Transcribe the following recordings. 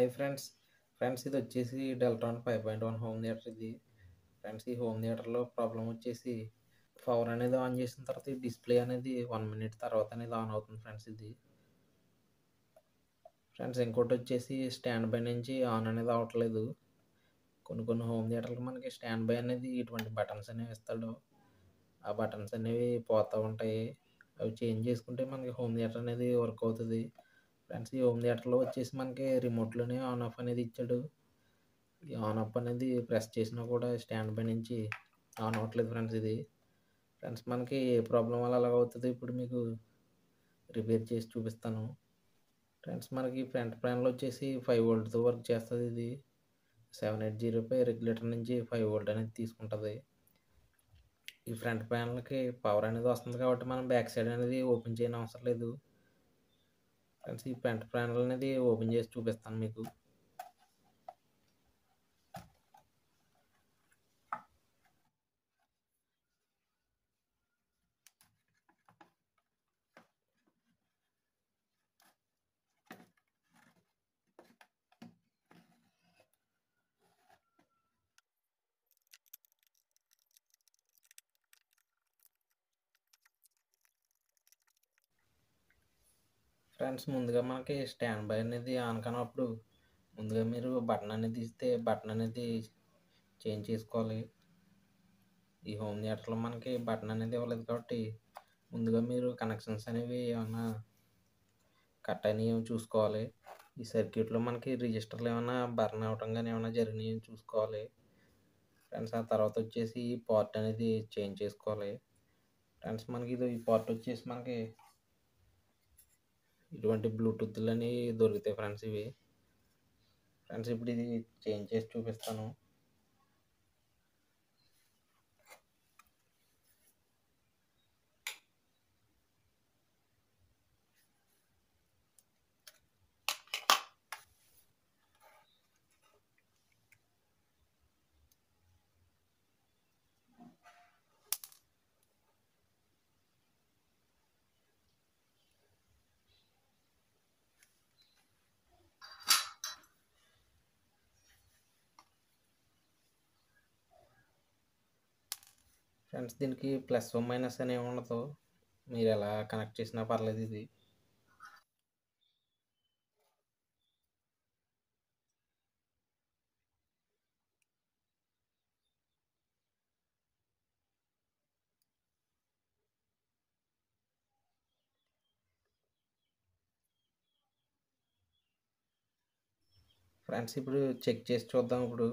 hi friends friends ఇది వచ్చేసి Deltron five point one home theatre ఇది ఫ్రెండ్స్ ఈ హోమ్ థియేటర్లో ప్రాబ్లం వచ్చేసి పవర్ అనేది ఆన్ చేసిన తర్వాత ఈ డిస్ప్లే అనేది వన్ మినిట్ తర్వాత అనేది ఆన్ అవుతుంది ఫ్రెండ్స్ ఇది ఫ్రెండ్స్ ఇంకోటి వచ్చేసి స్టాండ్ బై నుంచి ఆన్ అనేది అవ్వట్లేదు కొన్ని కొన్ని హోమ్ థియేటర్కి మనకి స్టాండ్ బై అనేది ఇటువంటి బటన్స్ అనేవి ఇస్తాడు ఆ బటన్స్ అనేవి పోతూ ఉంటాయి అవి చేంజ్ చేసుకుంటే మనకి హోమ్ థియేటర్ అనేది వర్క్ అవుతుంది ఫ్రెండ్స్ ఈ హోమ్ థియేటర్లో వచ్చేసి మనకి రిమోట్లోనే ఆన్ ఆఫ్ అనేది ఇచ్చాడు ఈ ఆన్ ఆఫ్ అనేది ప్రెస్ చేసినా కూడా స్టాండ్ బై నుంచి ఆన్ అవ్వట్లేదు ఫ్రెండ్స్ ఇది ఫ్రెండ్స్ మనకి ఏ ప్రాబ్లం వల్ల అలాగ అవుతుంది ఇప్పుడు మీకు రిపేర్ చేసి చూపిస్తాను ఫ్రెండ్స్ మనకి ఫ్రంట్ ప్యానల్ వచ్చేసి ఫైవ్ వోల్ట్తో వర్క్ చేస్తుంది ఇది seven eight zero five regulator నుంచి ఫైవ్ వోల్ట్ అనేది తీసుకుంటుంది ఈ ఫ్రంట్ ప్యానల్కి పవర్ అనేది వస్తుంది కాబట్టి మనం బ్యాక్ సైడ్ అనేది ఓపెన్ చేయని అవసరం లేదు ఫ్రెండ్స్ ఈ ఫ్రంట్ ప్యానల్ అనేది ఓపెన్ చేసి చూపిస్తాను మీకు ఫ్రెండ్స్ ముందుగా మనకి స్టాండ్ బై అనేది ఆన్ కానప్పుడు ముందుగా మీరు బటన్ అనేది ఇస్తే బటన్ అనేది చేంజ్ చేసుకోవాలి ఈ హోమ్ థియేటర్లో మనకి బటన్ అనేది ఇవ్వలేదు కాబట్టి ముందుగా మీరు కనెక్షన్స్ అనేవి ఏమైనా కట్ అయినాయి చూసుకోవాలి ఈ సర్క్యూట్లో మనకి రిజిస్టర్లు ఏమైనా బర్న్ అవటం కానీ ఏమైనా జరిగినాయి చూసుకోవాలి ఫ్రెండ్స్ ఆ తర్వాత వచ్చేసి ఈ పార్ట్ అనేది చేంజ్ చేసుకోవాలి ఫ్రెండ్స్ మనకి ఇది ఈ పార్ట్ వచ్చేసి మనకి ఇటువంటి బ్లూటూత్లు అని దొరుకుతాయి ఫ్రెండ్స్ ఇవి ఫ్రెండ్స్ ఇప్పుడు ఇది చేంజ్ చేసి చూపిస్తాను ఫ్రెండ్స్ దీనికి ప్లస్ మైనస్ అని ఏమి ఉండదు మీరు ఎలా కనెక్ట్ చేసినా పర్లేదు ఇది ఫ్రెండ్స్ ఇప్పుడు చెక్ చేసి చూద్దాం ఇప్పుడు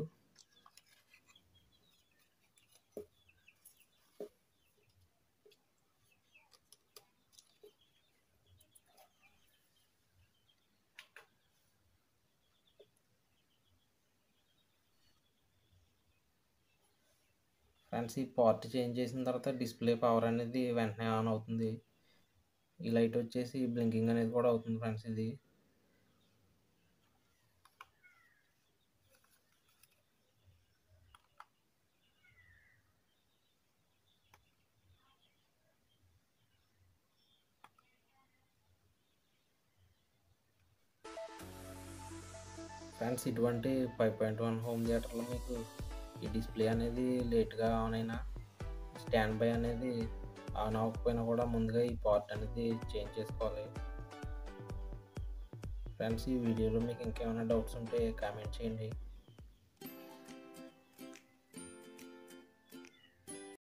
ఫ్రెండ్స్ ఈ పార్ట్ చేంజ్ చేసిన తర్వాత డిస్ప్లే పవర్ అనేది వెంటనే ఆన్ అవుతుంది ఈ లైట్ వచ్చేసి బ్లింకింగ్ అనేది కూడా అవుతుంది ఫ్రెండ్స్ ఇది ఫ్రెండ్స్ ఇటువంటి ఫైవ్ పాయింట్ వన్ హోమ్ థియేటర్లో మీకు ఈ డిస్ప్లే అనేది లేట్గా ఆన్ అయినా స్టాండ్ బై అనేది ఆన్ అవ్వకపోయినా కూడా ముందుగా ఈ పార్ట్ అనేది చేంజ్ చేసుకోవాలి ఫ్రెండ్స్ ఈ వీడియోలో మీకు ఇంకేమైనా డౌట్స్ ఉంటే కామెంట్ చేయండి